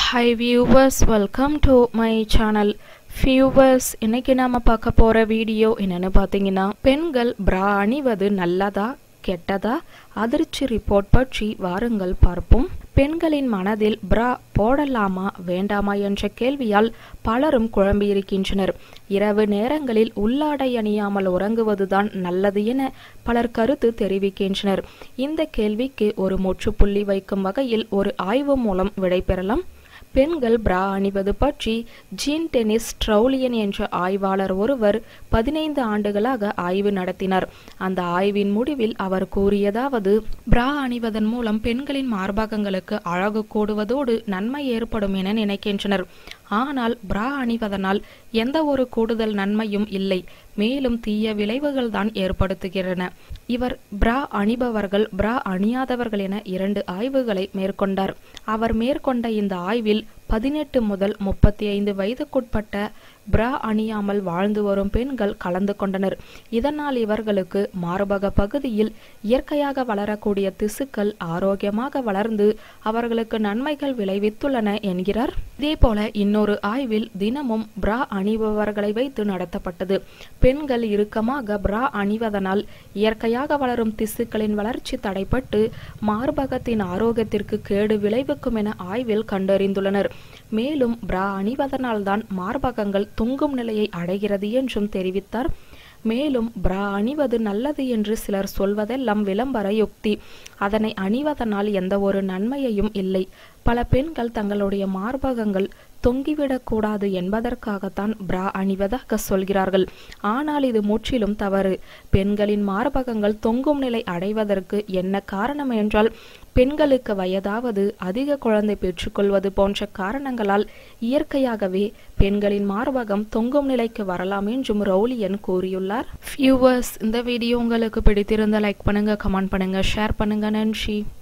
hi viewers welcome to my channel viewers இன்னைக்கு நாம பார்க்க போற வீடியோ என்னன்னு பார்த்தீங்கன்னா பெண்கள் பிரா அணிவது நல்லதா கெட்டதா அதிர்ச்சி ரிப்போர்ட் பற்றி வாருங்கள் பார்ப்போம் பெண்களின் மனதில் பிரா போடலாமா வேண்டாமா என்ற கேள்வியால் பலரும் குழம்பியிருக்கின்றனர் இரவு நேரங்களில் உள்ளாடை அணியாமல் உறங்குவதுதான் நல்லது என பலர் கருத்து தெரிவிக்கின்றனர் இந்த கேள்விக்கு ஒரு முற்றுப்புள்ளி வைக்கும் வகையில் ஒரு ஆய்வு மூலம் விடைபெறலாம் பெண்கள் பிரா அணிவது பற்றி ஜீன் டெனிஸ் ட்ரௌலியன் என்ற ஆய்வாளர் ஒருவர் பதினைந்து ஆண்டுகளாக ஆய்வு நடத்தினார் அந்த ஆய்வின் முடிவில் அவர் கூறியதாவது பிரா அணிவதன் மூலம் பெண்களின் மார்பகங்களுக்கு அழகு கூடுவதோடு நன்மை ஏற்படும் என நினைக்கின்றனர் ஆனால் பிரா அணிவதனால் எந்த ஒரு கூடுதல் நன்மையும் இல்லை மேலும் தீய விளைவுகள் தான் ஏற்படுத்துகிறன இவர் பிரா அணிபவர்கள் பிரா அணியாதவர்கள் என இரண்டு ஆய்வுகளை மேற்கொண்டார் அவர் மேற்கொண்ட இந்த ஆய்வில் பதினெட்டு முதல் முப்பத்தி ஐந்து வயதுக்குட்பட்ட பிரா அணியாமல் வாழ்ந்து வரும் பெண்கள் கலந்து கொண்டனர் இதனால் இவர்களுக்கு மார்பக பகுதியில் இயற்கையாக வளரக்கூடிய திசுக்கள் ஆரோக்கியமாக வளர்ந்து அவர்களுக்கு நன்மைகள் விளைவித்துள்ளன என்கிறார் இதேபோல இன்னொரு ஆய்வில் தினமும் பிரா அணிபவர்களை வைத்து நடத்தப்பட்டது பெண்கள் இறுக்கமாக பிரா அணிவதனால் இயற்கையாக வளரும் திசுக்களின் வளர்ச்சி தடைப்பட்டு மார்பகத்தின் ஆரோக்கியத்திற்கு கேடு விளைவிக்கும் என ஆய்வில் கண்டறிந்துள்ளனர் மேலும் பிரா அணிவதனால் தான் மார்பகங்கள் தொங்கும் நிலையை அடைகிறது என்றும் தெரிவித்தார் மேலும் பிரா அணிவது நல்லது என்று சிலர் சொல்வதெல்லாம் விளம்பர யுக்தி அதனை அணிவதனால் எந்த ஒரு நன்மையையும் இல்லை பல பெண்கள் தங்களுடைய மார்பகங்கள் தொங்கிவிடக்கூடாது என்பதற்காகத்தான் பிரா அணிவதாக சொல்கிறார்கள் ஆனால் இது முற்றிலும் தவறு பெண்களின் மார்பகங்கள் தொங்கும் நிலை அடைவதற்கு என்ன காரணம் என்றால் பெண்களுக்கு வயதாவது அதிக குழந்தை பெற்றுக்கொள்வது போன்ற காரணங்களால் இயற்கையாகவே பெண்களின் மார்பகம் தொங்கும் நிலைக்கு வரலாம் என்றும் ரவுலியன் கூறியுள்ளார் வியூவர்ஸ் இந்த வீடியோ உங்களுக்கு பிடித்திருந்த லைக் பண்ணுங்க கமெண்ட் பண்ணுங்க ஷேர் பண்ணுங்க நன்றி